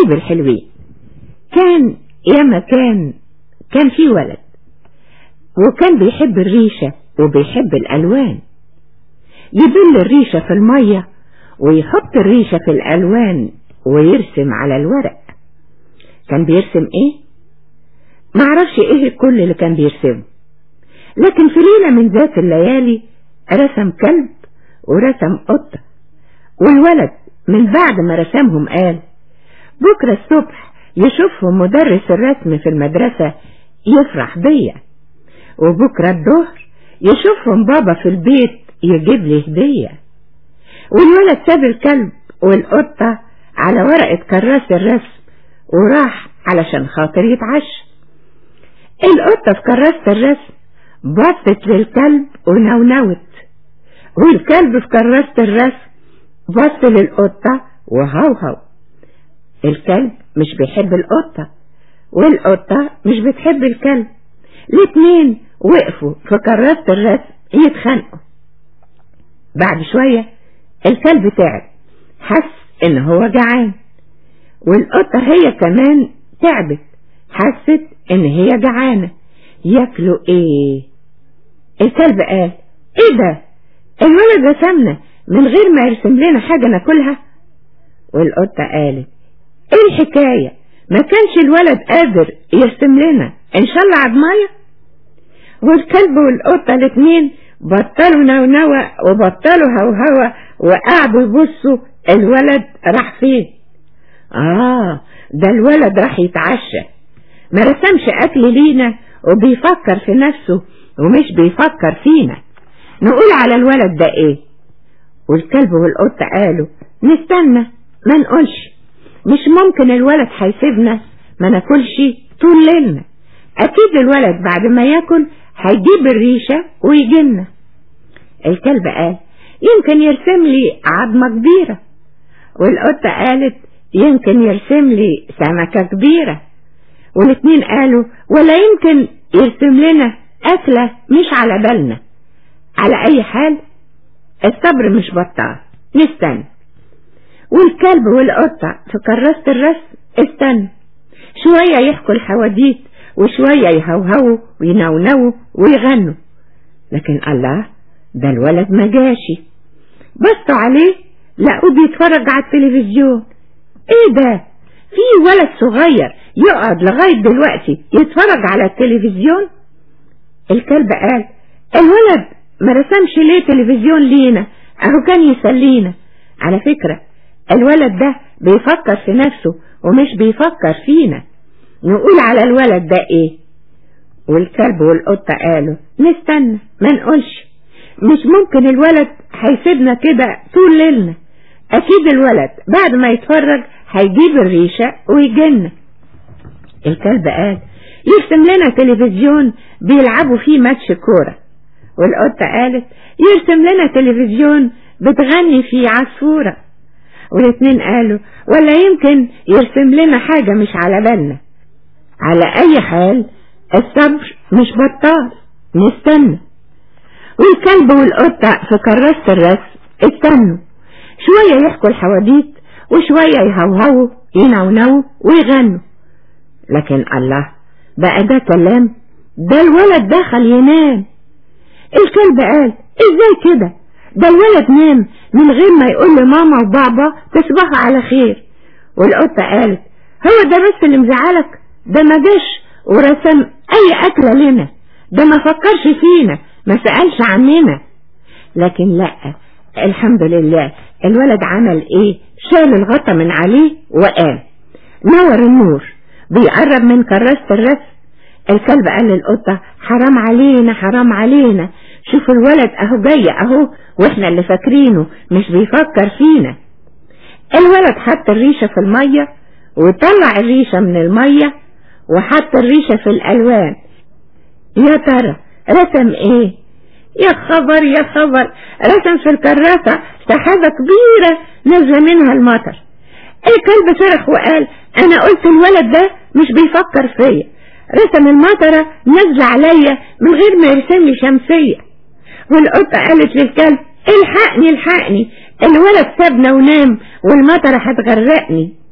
حبايب الحلوين كان يا مكان كان في ولد وكان بيحب الريشة وبيحب الألوان يبل الريشة في المية ويحط الريشة في الألوان ويرسم على الورق كان بيرسم ايه معرفش ايه الكل اللي كان بيرسمه لكن في ليلة من ذات الليالي رسم كلب ورسم قطة والولد من بعد ما رسمهم قال بكرة الصبح يشوفهم مدرس الرسم في المدرسة يفرح بيا وبكرة الظهر يشوفهم بابا في البيت يجيب لي هدية والولد ساب الكلب والقطة على ورقة كراس الرسم وراح علشان خاطر يتعشى القطة في كراسة الرسم بصت للكلب ونونوت والكلب في كراسة الرسم بص للقطة وهوهو الكلب مش بيحب القطة والقطة مش بتحب الكلب الاتنين وقفوا في كراسة الرسم يتخانقوا بعد شوية الكلب تعب حس ان هو جعان والقطة هي كمان تعبت حست ان هي جعانة ياكلوا ايه الكلب قال ايه ده الولد رسمنا من غير ما يرسم لنا حاجة ناكلها والقطة قالت ايه الحكاية ما كانش الولد قادر يرسم لنا ان شاء الله عضماية والكلب والقطة الاتنين بطلوا نونوة وبطلوا هوهوة وقعدوا يبصوا الولد راح فين اه ده الولد راح يتعشى ما رسمش اكل لينا وبيفكر في نفسه ومش بيفكر فينا نقول على الولد ده ايه والكلب والقطة قالوا نستنى ما نقولش مش ممكن الولد هيسيبنا ما ناكلش طول ليلنا اكيد الولد بعد ما ياكل هيجيب الريشة ويجينا الكلب قال يمكن يرسم لي عظمة كبيرة والقطة قالت يمكن يرسم لي سمكة كبيرة والاتنين قالوا ولا يمكن يرسم لنا أكلة مش على بالنا على أي حال الصبر مش بطال نستنى والكلب والقطة في كراسة الرسم استنى شوية يحكوا الحواديت وشوية يهوهوا وينونوا ويغنوا لكن الله ده الولد ما جاشي بصوا عليه لقوه بيتفرج على التلفزيون ايه ده في ولد صغير يقعد لغاية دلوقتي يتفرج على التلفزيون الكلب قال الولد ما رسمش ليه تلفزيون لينا اهو كان يسلينا على فكرة الولد ده بيفكر في نفسه ومش بيفكر فينا نقول على الولد ده ايه والكلب والقطة قالوا نستنى ما نقولش مش ممكن الولد هيسيبنا كده طول ليلنا اكيد الولد بعد ما يتفرج هيجيب الريشة ويجينا الكلب قال يرسم لنا تلفزيون بيلعبوا فيه ماتش كورة والقطة قالت يرسم لنا تلفزيون بتغني فيه عصفورة والاتنين قالوا ولا يمكن يرسم لنا حاجة مش على بالنا على اي حال الصبر مش بطال نستنى والكلب والقطة في كراسة الرسم استنوا شوية يحكوا الحواديت وشوية يهوهوا ينونوا ويغنوا لكن الله بقى ده كلام ده الولد دخل ينام الكلب قال ازاي كده ده الولد نام من غير ما يقول لماما وبابا تصبحوا على خير والقطة قالت هو ده بس اللي مزعلك ده ما جاش ورسم اي اكلة لنا ده ما فكرش فينا ما سألش عننا لكن لا الحمد لله الولد عمل ايه شال الغطا من عليه وقام نور النور بيقرب من كراسة الرسم الكلب قال للقطة حرام علينا حرام علينا شوف الولد اهو جاي اهو واحنا اللي فاكرينه مش بيفكر فينا الولد حط الريشة في المية وطلع الريشة من المية وحط الريشة في الالوان يا ترى رسم ايه يا خبر يا خبر رسم في الكراسة سحابة كبيرة نزل منها المطر الكلب صرخ وقال انا قلت الولد ده مش بيفكر فيا رسم المطرة نزل عليا من غير ما يرسم لي شمسية والقطة قالت للكلب الحقني الحقني الولد سابنا ونام والمطرة هتغرقني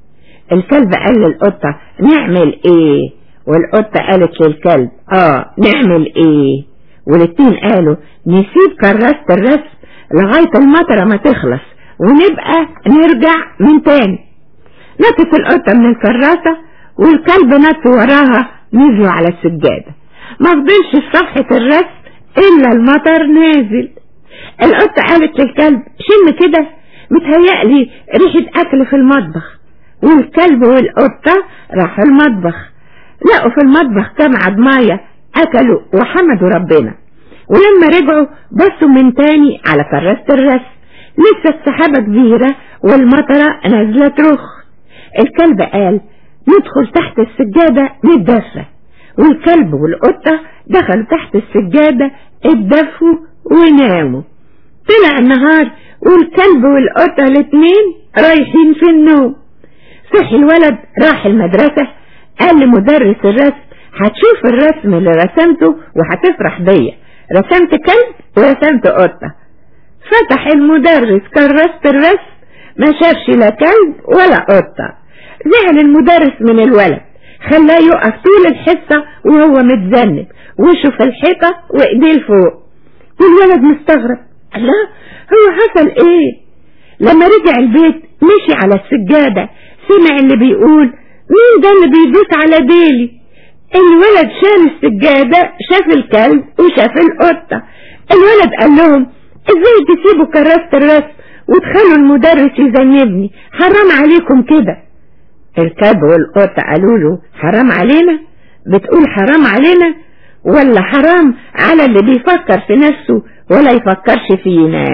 الكلب قال للقطة نعمل ايه والقطة قالت للكلب اه نعمل ايه والاتنين قالوا نسيب كراسة الرسم لغاية المطرة ما تخلص ونبقى نرجع من تاني نطت القطة من الكراسة والكلب نط وراها نزلوا على السجادة ما فضلش في صفحة الرسم إلا المطر نازل القطة قالت للكلب شم كده متهيألي ريحة أكل في المطبخ والكلب والقطة راحوا المطبخ لقوا في المطبخ كام عضماية أكلوا وحمدوا ربنا ولما رجعوا بصوا من تاني على كراسة الرسم لسه السحابة كبيرة والمطرة نازلة ترخ الكلب قال ندخل تحت السجادة نتدفى والكلب والقطة دخلوا تحت السجادة اتدفوا وناموا طلع النهار والكلب والقطة الاتنين رايحين في النوم صحي الولد راح المدرسة قال لمدرس الرسم هتشوف الرسم اللي رسمته وهتفرح بيا رسمت كلب ورسمت قطة فتح المدرس كراسة الرسم ما شافش لا كلب ولا قطة زعل المدرس من الولد خلاه يقف طول الحصة وهو متذنب وشه في الحيطة وايديه لفوق والولد مستغرب الله هو حصل ايه لما رجع البيت مشي على السجادة سمع اللي بيقول مين ده اللي بيدوس على ديلي الولد شال السجادة شاف الكلب وشاف القطة الولد قال لهم ازاي تسيبوا كراسة الرسم وتخلوا المدرس يذنبني حرام عليكم كده الكلب والقطة قالوا له حرام علينا بتقول حرام علينا ولا حرام على اللي بيفكر في نفسه ولا يفكرش فينا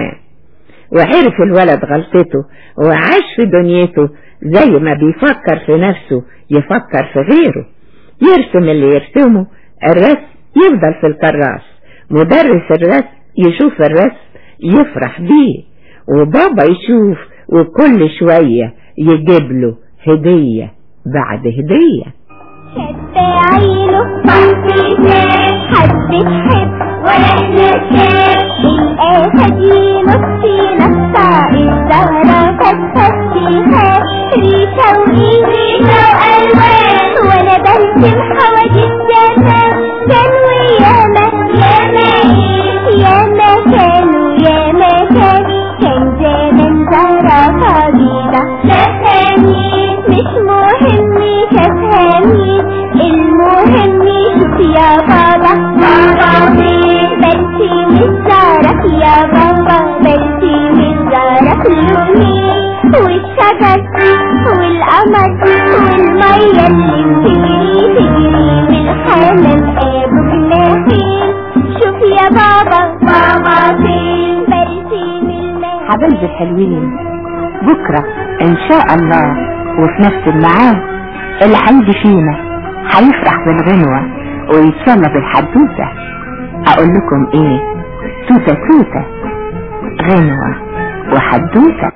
وعرف الولد غلطته وعاش في دنيته زي ما بيفكر في نفسه يفكر في غيره يرسم اللي يرسمه الرسم يفضل في الكراس مدرس الرسم يشوف الرسم يفرح بيه وبابا يشوف وكل شوية يجيب له هدية بعد هدية شد عينه طنطيتين حد يحب ولا نشاف الآفة دي نصي نصا الزهرة فتفتيها ريشة وإيه ريشة وألوان وأنا برسم حواجز زمان كان وياما ياما إيه ياما كانوا ياما كان كان زمان زهرة فضيلة شافاني مش مهم شافها مين المهم شوف يا بابا بابا فين برسم الزهرة يا بابا برسم الزهرة لونين والشجر والقمر والمية اللي بتجري تجري من الحمام ابو جناحين شوف يا بابا بابا فين برسم الماء حبايبي الحلوين بكرة ان شاء الله وفي نفس الميعاد اللي هيجي فينا هيفرح بالغنوة ويتسلى بالحدوتة اقول لكم ايه توتة توتة غنوة وحدوتة